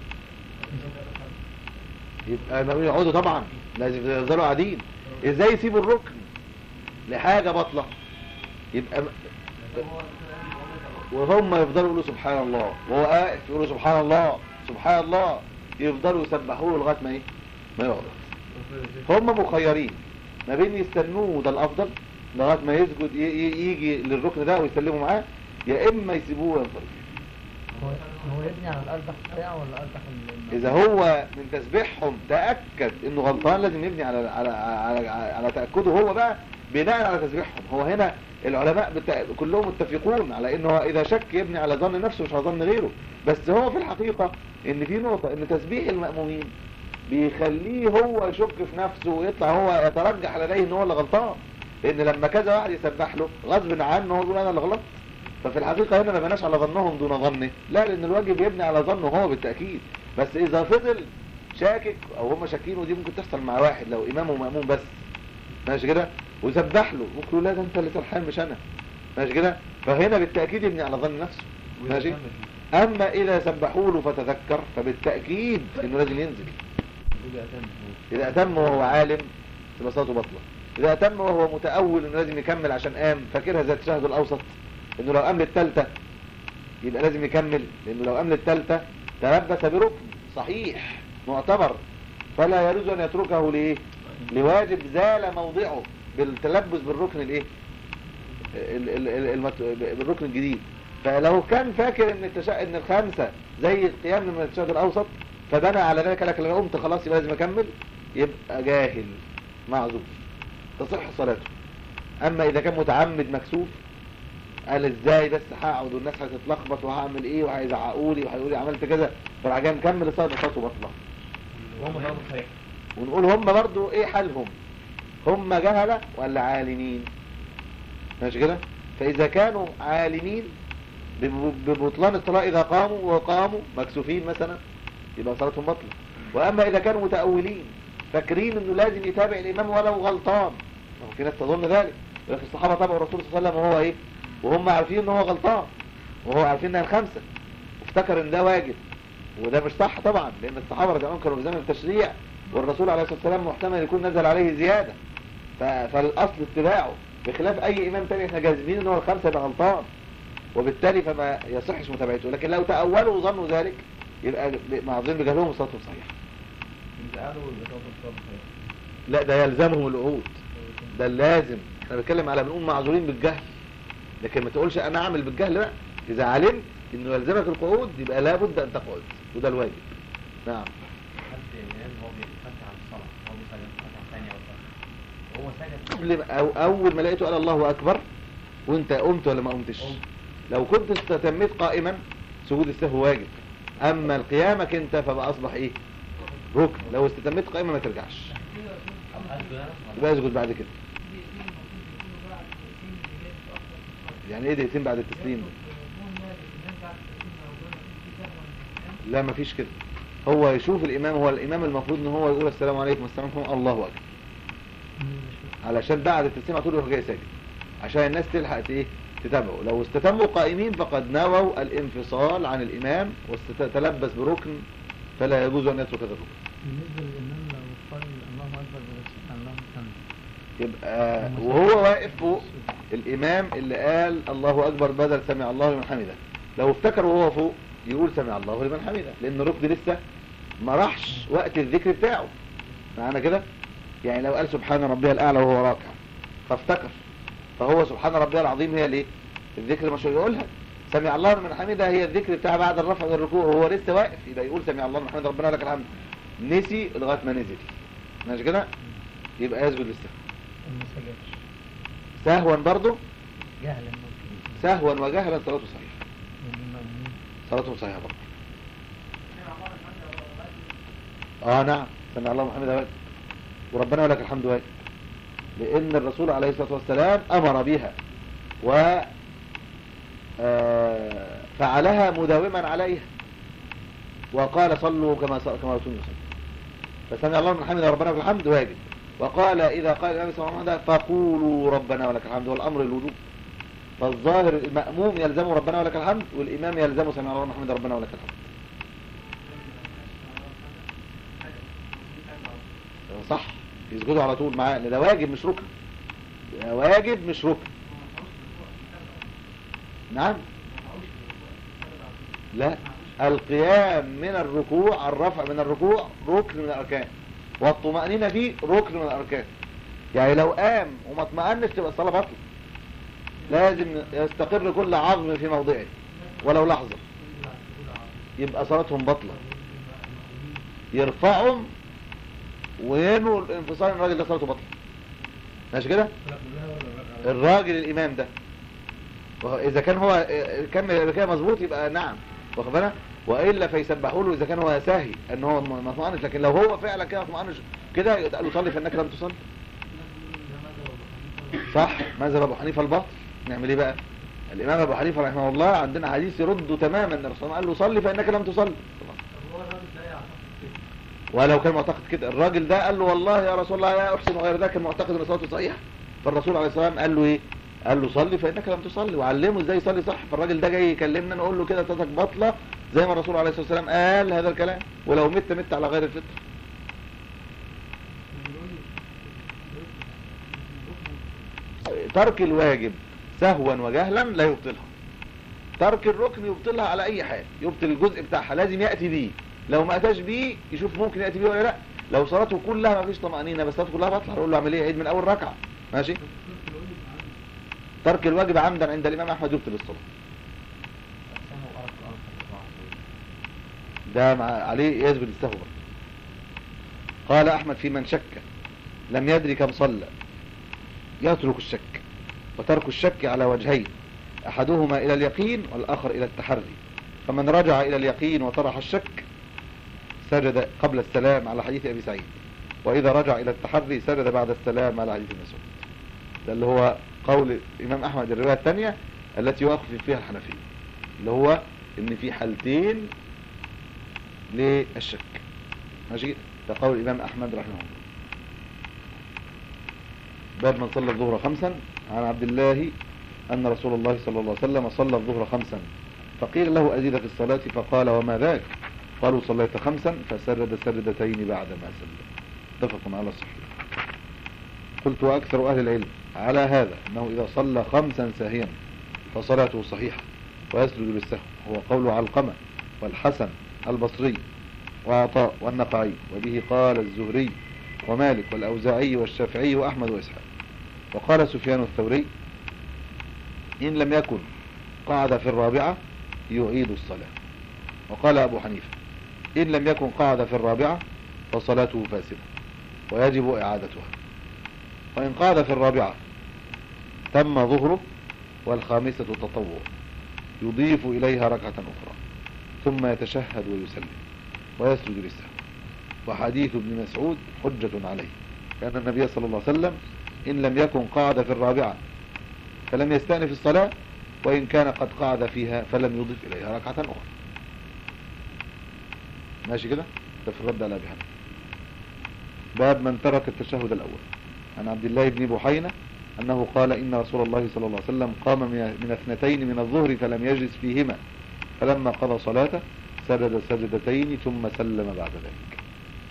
يبقى ما يقعدوا طبعا لازم يفضلوا قاعدين ازاي يسيبوا الركن لحاجه بطله يبقى وهم يفضلوا يقولوا سبحان الله وهو واقف يقولوا سبحان الله سبحان الله يفضلوا يسبحوه لغايه ما ايه ما يقعد هم مخيرين ما بين يستنوه ده الافضل لغايه ما يسجد ي- ي- يجي للركن ده ويسلموا معاه يا اما يسيبوه وينصرف هو هو يبني على الأربح بتاعه ولا الأربح ال- اذا هو من تسبيحهم تاكد انه غلطان لازم يبني على على على, على تاكده هو بقى بناء على تسبيحهم هو هنا العلماء بتا... كلهم متفقون على انه اذا شك يبني على ظن نفسه مش على ظن غيره بس هو في الحقيقه ان في نقطه ان تسبيح المامومين بيخليه هو يشك في نفسه ويطلع هو يترجح لديه ان هو اللي غلطان لان لما كذا واحد يسبح له غصب عنه هو يقول انا اللي غلطت ففي الحقيقة هنا ما بناش على ظنهم دون ظنه لا لان الواجب يبني على ظنه هو بالتأكيد بس اذا فضل شاكك او هم شاكين ودي ممكن تحصل مع واحد لو امام ومأموم بس ماشي كده وسبح له ممكن يقول لا ده انت اللي سرحان مش انا ماشي كده فهنا بالتأكيد يبني على ظن نفسه ماشي اما اذا سبحوا له فتذكر فبالتأكيد انه لازم ينزل اذا اتم وهو عالم تبقى صلاته بطلة اذا اتم وهو متأول انه لازم يكمل عشان قام فاكرها زي التشهد الاوسط انه لو قام للتالتة يبقى لازم يكمل لانه لو قام للتالتة تلبس بركن صحيح معتبر فلا يجوز ان يتركه ليه لواجب زال موضعه بالتلبس بالركن الايه ال- ال- ال- المت- بالركن الجديد فلو كان فاكر ان التشا... ان الخامسة زي القيام من التشهد الاوسط فبنى على ذلك لكن لو قمت خلاص يبقى لازم اكمل يبقى جاهل معذور تصح صلاته اما اذا كان متعمد مكسوف قال ازاي بس هقعد والناس هتتلخبط وهعمل ايه وهيزعقوا لي وهيقولوا لي عملت كذا فراح جاي مكمل الصلاه بصلاته بطله وهم برضه صحيح ونقول هم برضو ايه حالهم هم جهلة ولا عالمين ماشي كده فاذا كانوا عالمين بب- ببطلان الصلاة اذا قاموا وقاموا مكسوفين مثلا يبقى صلاتهم بطلة واما اذا كانوا متأولين فاكرين انه لازم يتابع الامام ولو غلطان ما هو في ناس تظن ذلك ولكن الصحابة تابعوا الرسول صلى الله عليه وسلم وهو ايه وهم عارفين ان هو غلطان وهو عارفين انها الخمسة وافتكر ان ده واجب وده مش صح طبعا لان الصحابة رضي الله عنهم كانوا في زمن التشريع والرسول عليه الصلاة والسلام محتمل يكون نزل عليه زيادة ف- فالاصل اتباعه بخلاف اي امام تاني احنا جازمين ان هو الخمسة ده غلطان وبالتالي فما يصحش متابعته لكن لو تأولوا وظنوا ذلك يبقى ب- معذورين بجهلهم صلاتهم صحيحة لا ده يلزمهم العقود ده اللازم احنا بنتكلم على بنقول معذورين بالجهل لكن ما تقولش انا اعمل بالجهل لا اذا علمت انه يلزمك القعود يبقى لابد ان تقعد وده الواجب نعم حد الإمام هو بيتفتح على الصلاة هو بيصلي الفتحة الثانية والثالثة وهو سجد قبل ما- أو اول ما لقيته قال الله اكبر وانت قمت ولا ما قمتش لو كنت استتميت قائما سجود السهو واجب اما القيامك انت فبقى اصبح ايه ركن لو استتميت قائما ما ترجعش يبقى اسجد بعد كده يعني ايه دقيقتين بعد التسليم لا ما فيش كده هو يشوف الامام هو الامام المفروض ان هو يقول السلام عليكم والسلام عليكم الله اكبر علشان بعد التسليم على طول يروح جاي ساجد عشان الناس تلحق ت- ايه تتابعه لو استتموا قائمين فقد نووا الانفصال عن الامام وتلبس بركن فلا يجوز ان يترك هذا الركن بالنسبة للإمام لو قال الله أكبر سبحان الله وبحمده يبقى وهو واقف فوق الامام اللي قال الله اكبر بدل سمع الله لمن حمده لو افتكر وهو فوق يقول سمع الله لمن حمده لان الركن لسه ما راحش وقت الذكر بتاعه معانا كده يعني لو قال سبحان ربي الأعلى وهو راكع فافتكر فهو سبحان ربي العظيم هي الايه الذكر مش يقولها سمع الله من حمده هي الذكر بتاع بعد الرفع والركوع وهو لسه واقف يبقى يقول سمع الله من حمده ربنا لك الحمد نسي لغايه ما نزل ماشي كده يبقى يسجد للسهو ما سجدش سهوا برضه جهلا ممكن سهوا وجهلا صلاته صحيحه والمأمون صلاته صحيحه برضه اه نعم سمع الله محمد واجب وربنا ولك الحمد واجب لان الرسول عليه الصلاه والسلام امر بها و آه، فعلها مداوما عليها وقال صلوا كما ص- كما رسول يصلي فسمع الله من حمد ربنا ولك الحمد واجب وقال اذا قال النبي صلى الله عليه وسلم فقولوا ربنا ولك الحمد والامر الوجوب فالظاهر المأموم يلزمه ربنا ولك الحمد والإمام يلزمه سمع الله من حمد ربنا ولك الحمد صح يسجدوا على طول معاه لأن ده واجب مش ركن ده واجب مش ركن نعم لا القيام من الركوع الرفع من الركوع ركن من الأركان والطمأنينة فيه ركن من الأركان يعني لو قام وما اطمأنش تبقى الصلاة باطلة لازم يستقر كل عظم في موضعه ولو لحظة يبقى صلاتهم بطلة يرفعهم وينوا الانفصال الراجل ده صلاته بطلة ماشي كده الراجل الامام ده وهو- اذا كان هو كان يبقى كده مظبوط يبقى نعم واخد بالك والا فيسبحوا له اذا كان هو ساهي ان هو ما اطمئنش لكن لو هو فعلا كده اطمئنش كده يقول له صلي فانك لم تصلي صح مذهب ابو حنيفه الباطل نعمل ايه بقى الامام ابو حنيفه رحمه الله عندنا حديث يرد تماما ان الرسول قال له صلي فانك لم تصلي ولو كان معتقد كده الراجل ده قال له والله يا رسول الله لا احسن غير ذاك معتقد ان صلاته صحيحه فالرسول عليه الصلاه والسلام قال له ايه قال له صلي فانك لم تصلي وعلمه ازاي يصلي صح فالراجل ده جاي يكلمنا نقول له كده صلاتك باطله زي ما الرسول عليه الصلاه والسلام قال هذا الكلام ولو مت مت على غير الفطر ترك الواجب سهوا وجهلا لا يبطلها ترك الركن يبطلها على اي حال يبطل الجزء بتاعها لازم ياتي بيه لو ما اتاش بيه يشوف ممكن ياتي بيه ولا لا لو صلاته كلها ما فيش طمانينه بس صلاته كلها باطله هنقول له اعمل ايه عيد من اول ركعه ماشي ترك الواجب عمدا عند الامام احمد يبطل الصلاه ده مع عليه يثبت السهو برضه. قال احمد في من شك لم يدري كم صلى يترك الشك وترك الشك على وجهين احدهما الى اليقين والاخر الى التحري فمن رجع الى اليقين وطرح الشك سجد قبل السلام على حديث ابي سعيد واذا رجع الى التحري سجد بعد السلام على حديث مسعود ده اللي هو قول الامام احمد الروايه الثانيه التي يخفف فيها الحنفيه اللي هو ان في حالتين للشك ماشي ده قول الامام احمد رحمه الله باب من صلى الظهر خمسا عن عبد الله أن رسول الله صلى الله عليه وسلم صلى الظهر خمسا فقيل له أزيد في الصلاة فقال وما ذاك قالوا صليت خمسا فسرد سردتين بعد ما سلم اتفق على الصحيح قلت وأكثر أهل العلم على هذا أنه إذا صلى خمسا ساهيا فصلاته صحيحة ويسجد للسهو هو قول علقمة والحسن البصري وعطاء والنقعي وبه قال الزهري ومالك والأوزاعي والشافعي وأحمد وإسحاق وقال سفيان الثوري إن لم يكن قعد في الرابعة يعيد الصلاة وقال أبو حنيفة إن لم يكن قعد في الرابعة فصلاته فاسدة ويجب إعادتها وإن قعد في الرابعة تم ظهره والخامسة تطوع يضيف إليها ركعة أخرى ثم يتشهد ويسلم ويسجد للسهو وحديث ابن مسعود حجة عليه لأن النبي صلى الله عليه وسلم إن لم يكن قعد في الرابعة فلم يستأنف الصلاة وإن كان قد قعد فيها فلم يضيف إليها ركعة أخرى ماشي كده ده في الرد على أبي حنيفة باب من ترك التشهد الأول عن عبد الله بن بحينة أنه قال إن رسول الله صلى الله عليه وسلم قام من من اثنتين من الظهر فلم يجلس فيهما فلما قضى صلاته سجد سجدتين ثم سلم بعد ذلك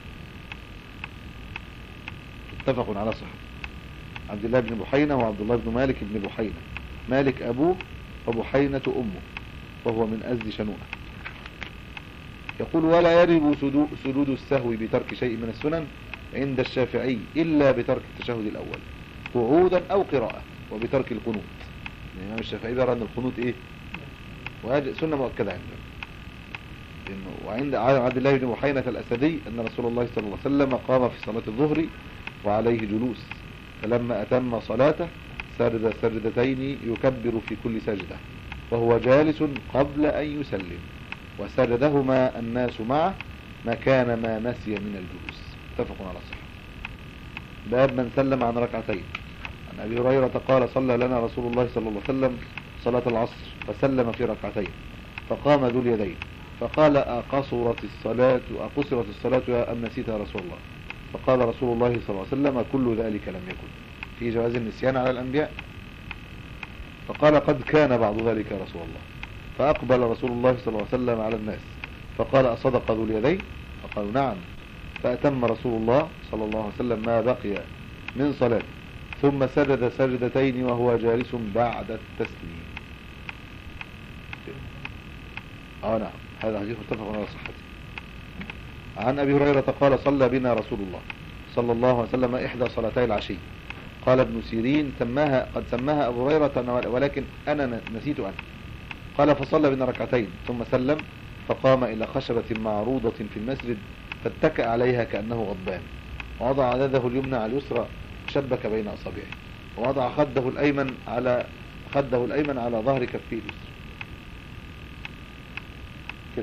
متفق على صحة عبد الله بن بحينة وعبد الله بن مالك بن بحينة مالك أبوه وبحينة أمه وهو من أزد شنوءة يقول ولا يرب سدو- سجود السهو بترك شيء من السنن عند الشافعي إلا بترك التشهد الأول قعودا أو قراءة وبترك القنوت الإمام الشافعي بيرى أن القنوت إيه وهذه سنة مؤكدة عنده إنه وعند عبد الله بن محينة الأسدي أن رسول الله صلى الله عليه وسلم قام في صلاة الظهر وعليه جلوس فلما أتم صلاته سرد سردتين يكبر في كل سجدة وهو جالس قبل أن يسلم وسردهما الناس معه مكان ما نسي من الجلوس اتفق على الصحة باب من سلم عن ركعتين عن أبي هريرة قال صلى لنا رسول الله صلى الله عليه وسلم صلاة العصر فسلم في ركعتين فقام ذو اليدين فقال أقصرت الصلاة أقصرت الصلاة يا أم نسيت يا رسول الله فقال رسول الله صلى الله عليه وسلم كل ذلك لم يكن في جواز النسيان على الأنبياء فقال قد كان بعض ذلك يا رسول الله فأقبل رسول الله صلى الله عليه وسلم على الناس فقال أصدق ذو اليدين فقالوا نعم فأتم رسول الله صلى الله عليه وسلم ما بقي من صلاة ثم سجد سجدتين وهو جالس بعد التسليم اه نعم هذا حديث متفق على صحته عن أبي هريرة قال صلى بنا رسول الله صلى الله عليه وسلم إحدى صلاتي العشي قال ابن سيرين سماها قد سماها أبو هريرة ولكن أنا نسيت أنا قال فصلى بنا ركعتين ثم سلم فقام إلى خشبة معروضة في المسجد فاتكأ عليها كأنه غضبان ووضع يده اليمنى على اليسرى شبك بين أصابعه ووضع خده الأيمن على خده الأيمن على ظهر كفيه اليسرى كده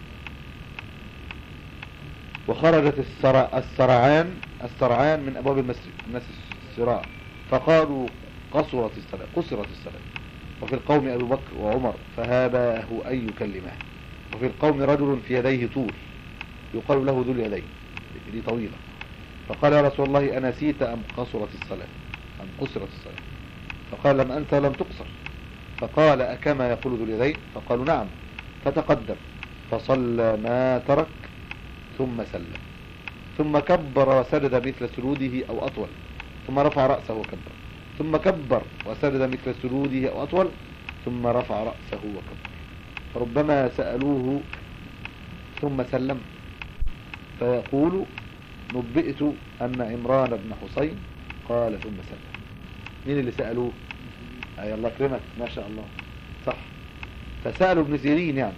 وخرجت السرع السرعان السرعان من أبواب المسجد الناس السراع فقالوا قصرت الصلاة قصرت الصلاة وفي القوم أبو بكر وعمر فهاباه أن يكلمه وفي القوم رجل في يديه طول يقال له ذو اليدين دي طويلة فقال يا رسول الله أنسيت أم قصرت الصلاة أم قصرت الصلاة فقال لم أنت لم تقصر فقال أكما يقول ذو اليدين فقالوا نعم فتقدم فصلى ما ترك ثم سلم ثم كبر وسجد مثل سجوده أو أطول ثم رفع رأسه وكبر ثم كبر وسجد مثل سجوده أو أطول ثم رفع رأسه وكبر فربما سألوه ثم سلم فيقول نبئت أن عمران بن حسين قال ثم سلم مين اللي سألوه أي الله كرمك ما شاء الله صح فسألوا ابن سيرين يعني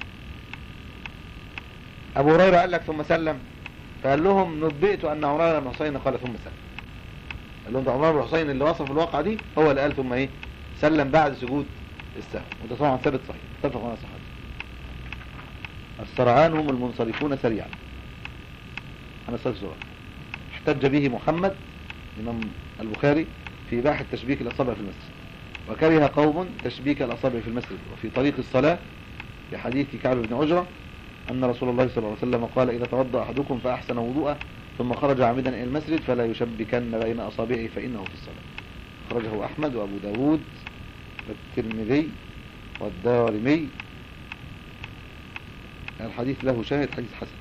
أبو هريرة قال لك ثم سلم فقال لهم نبئت أن عمران بن حسين قال ثم سلم قال لهم ده عمران بن حسين اللي وصف الواقع دي هو اللي قال ثم ايه سلم بعد سجود السهو وده طبعا ثابت صحيح اتفق على صحته السرعان هم المنصرفون سريعا أنا أستاذ سؤال احتج به محمد إمام البخاري في إباحة تشبيك الأصابع في المسجد وكره قوم تشبيك الأصابع في المسجد وفي طريق الصلاة في حديث كعب بن عجرة أن رسول الله صلى الله عليه وسلم قال إذا توضأ أحدكم فأحسن وضوءه ثم خرج عامدا إلى المسجد فلا يشبكن بين أصابعه فإنه في الصلاة خرجه أحمد وأبو داود والترمذي والدارمي الحديث له شاهد حديث حسن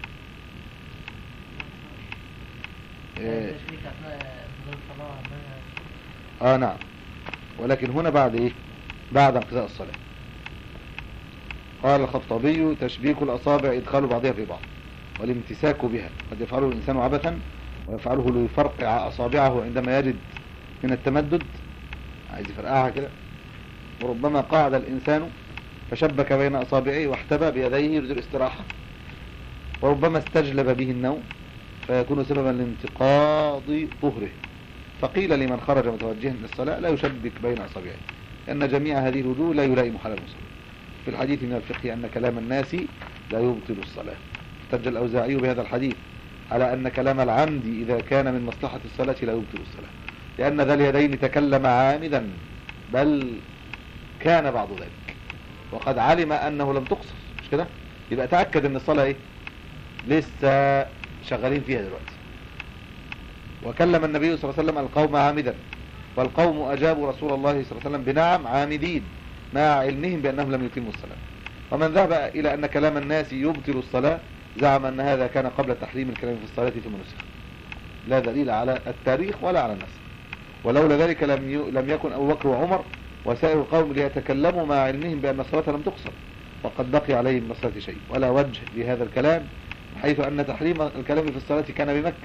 إيه تشبيك أثناء حضور الصلاة بين- اه نعم ولكن هنا بعد ايه بعد انقضاء الصلاة قال الخطابي تشبيك الأصابع إدخال بعضها في بعض والامتساك بها قد يفعله الإنسان عبثا ويفعله ليفرقع أصابعه عندما يجد من التمدد عايز يفرقعها كده وربما قعد الإنسان فشبك بين أصابعه واحتبى بيديه يريد الاستراحة وربما استجلب به النوم فيكون سببا لانتقاض طهره فقيل لمن خرج متوجها للصلاة لا يشبك بين أصابعه لأن جميع هذه الوجوه لا يلائم حال المصلي في الحديث من الفقه أن كلام الناس لا يبطل الصلاة احتج الأوزاعي بهذا الحديث على أن كلام العمد إذا كان من مصلحة الصلاة لا يبطل الصلاة لأن ذا اليدين تكلم عامدا بل كان بعض ذلك وقد علم أنه لم تقصر مش كده يبقى تأكد أن الصلاة إيه لسه شغالين فيها دلوقتي وكلم النبي صلى الله عليه وسلم القوم عامدا والقوم أجابوا رسول الله صلى الله عليه وسلم بنعم عامدين مع علمهم بأنهم لم يتموا الصلاة ومن ذهب إلى أن كلام الناس يبطل الصلاة زعم أن هذا كان قبل تحريم الكلام في الصلاة ثم نسخ لا دليل على التاريخ ولا على النسخ ولولا ذلك لم ي... لم يكن أبو بكر وعمر وسائر القوم ليتكلموا مع علمهم بأن الصلاة لم تقصر وقد بقي عليهم من الصلاة شيء ولا وجه لهذا الكلام حيث أن تحريم الكلام في الصلاة كان بمكة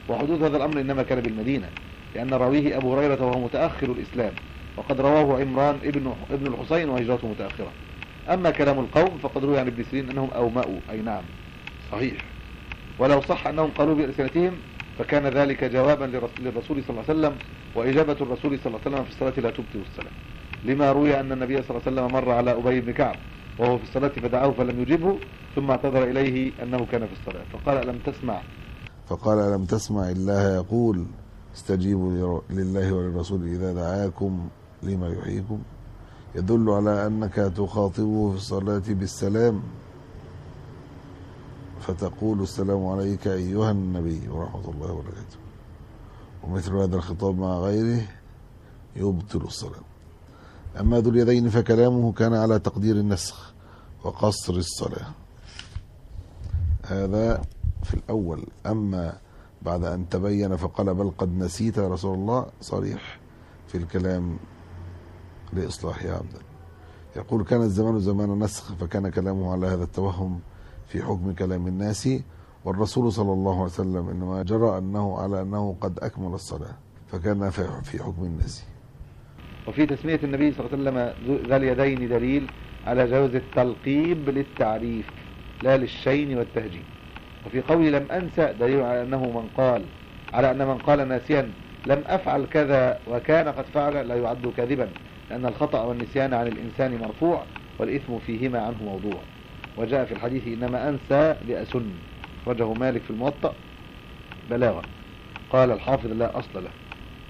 وحدوث هذا الأمر إنما كان بالمدينة لأن راويه أبو هريرة وهو متأخر الإسلام وقد رواه عمران ابن ابن الحسين وهجرته متأخرة أما كلام القوم فقد روي عن ابن سيرين أنهم أومأوا أي نعم صحيح ولو صح أنهم قالوا بألسنتهم فكان ذلك جوابا لرس- للرسول صلى الله عليه وسلم وإجابة الرسول صلى الله عليه وسلم في الصلاة لا تبطل الصلاة لما روي أن النبي صلى الله عليه وسلم مر على أبي بن كعب وهو في الصلاة فدعاه فلم يجبه ثم اعتذر إليه أنه كان في الصلاة فقال ألم تسمع فقال ألم تسمع الله يقول استجيبوا لر- لله وللرسول إذا دعاكم لما يحييكم يدل على أنك تخاطبه في الصلاة بالسلام فتقول السلام عليك أيها النبي ورحمة الله وبركاته ومثل هذا الخطاب مع غيره يبطل الصلاة أما ذو اليدين فكلامه كان على تقدير النسخ وقصر الصلاة هذا في الأول أما بعد أن تبين فقال بل قد نسيت يا رسول الله صريح في الكلام لإصلاحها عمدا يقول كان الزمان زمان نسخ فكان كلامه على هذا التوهم في حكم كلام الناس والرسول صلى الله عليه وسلم إنما جرى أنه على أنه قد أكمل الصلاة فكان في في حكم الناس وفي تسمية النبي صلى الله عليه وسلم ذو- ذا اليدين دليل على جواز التلقيب للتعريف لا للشين والتهجين وفي قول لم أنسى دليل على أنه من قال على أن من قال ناسيا لم أفعل كذا وكان قد فعل لا يعد كاذبا لأن الخطأ والنسيان عن الإنسان مرفوع والإثم فيهما عنه موضوع وجاء في الحديث إنما أنسى لأسن أخرجه مالك في الموطأ بلاغا قال الحافظ لا أصل له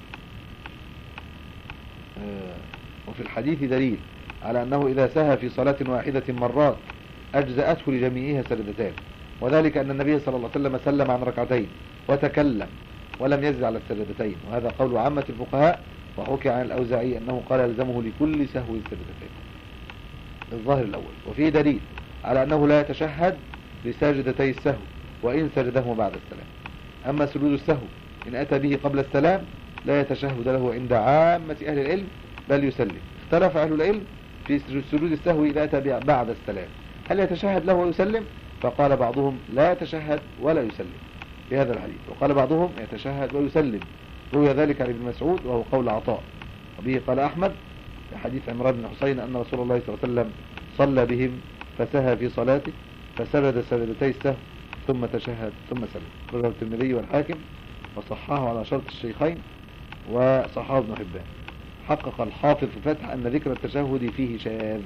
آه، وفي الحديث دليل على أنه إذا سهى في صلاة واحدة مرات أجزأته لجميعها سجدتان وذلك أن النبي صلى الله عليه وسلم سلم عن ركعتين وتكلم ولم يزد على السجدتين وهذا قول عامة الفقهاء وحكي عن الأوزاعي أنه قال يلزمه لكل سهو سجدتين الظاهر الأول وفيه دليل على أنه لا يتشهد لساجدتي السهو وإن سجدهما بعد السلام أما سجود السهو إن أتى به قبل السلام لا يتشهد له عند عامة أهل العلم بل يسلم اختلف أهل العلم في سجود السهو إذا أتى به بعد السلام هل يتشهد له ويسلم فقال بعضهم لا يتشهد ولا يسلم في هذا الحديث وقال بعضهم يتشهد ويسلم روي ذلك عن ابن مسعود وهو قول عطاء وبه قال أحمد في حديث عمران بن حسين أن رسول الله صلى الله عليه وسلم صلى بهم فسهى في صلاته فسجد سجدتي السهو ثم تشهد ثم سلم رواه الترمذي والحاكم وصححه على شرط الشيخين وصححه ابن حبان حقق الحافظ في الفتح أن ذكر التشهد فيه شاذ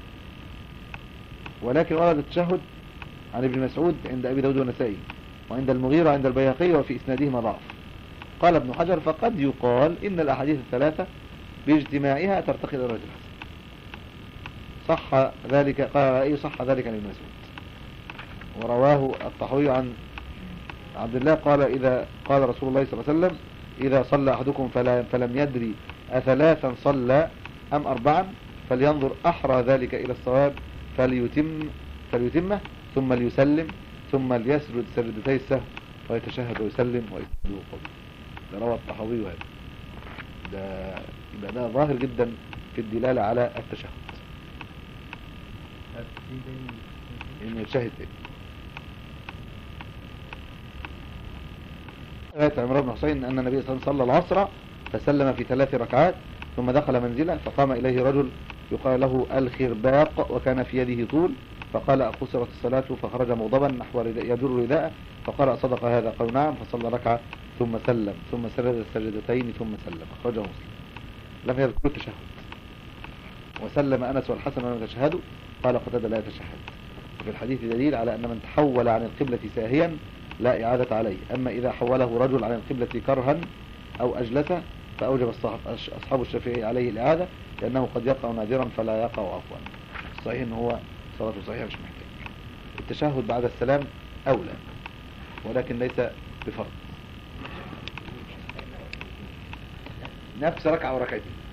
ولكن ورد التشهد عن ابن مسعود عند أبي داود والنسائي وعند المغيرة عند البيهقي وفي إسنادهما ضعف قال ابن حجر فقد يقال إن الأحاديث الثلاثة باجتماعها ترتقي درجة الحسن صح ذلك قال رأيه صح ذلك عن ابن مسعود ورواه الطحوي عن عبد الله قال إذا قال رسول الله صلى الله عليه وسلم إذا صلى أحدكم فلا فلم يدري أثلاثا صلى أم أربعا فلينظر أحرى ذلك إلى الصواب فليتم فليتمه ثم ليسلم ثم ليسجد سجدتي السهو ويتشهد ويسلم ويسجد قوله ده روى الطحاوي وهذا ده يبقى ده ظاهر جدا في الدلالة على التشهد انه يتشهد تاني رواية عمران بن حسين أن النبي صلى الله عليه وسلم صلى العصر فسلم في ثلاث ركعات ثم دخل منزله فقام إليه رجل يقال له الخرباق وكان في يده طول فقال أقصرت الصلاة فخرج مغضبا نحو رداء يجر رداءه فقال صدق هذا قال نعم فصلى ركعة ثم سلم ثم سجد السجدتين ثم سلم أخرجه مسلم لم يذكر التشهد وسلم أنس والحسن ولم يتشهدوا قال قتادة لا يتشهد وفي الحديث دليل على أن من تحول عن القبلة ساهيا لا إعادة عليه أما إذا حوله رجل عن القبلة كرها أو أجلسه فأوجب الصحف- أصحاب الشافعي عليه الإعادة لأنه قد يقع نادرا فلا يقع عفوا الصحيح أن هو صلاته صحيحة مش محتاج التشهد بعد السلام أولى ولكن ليس بفرض نفس ركعة وركعتين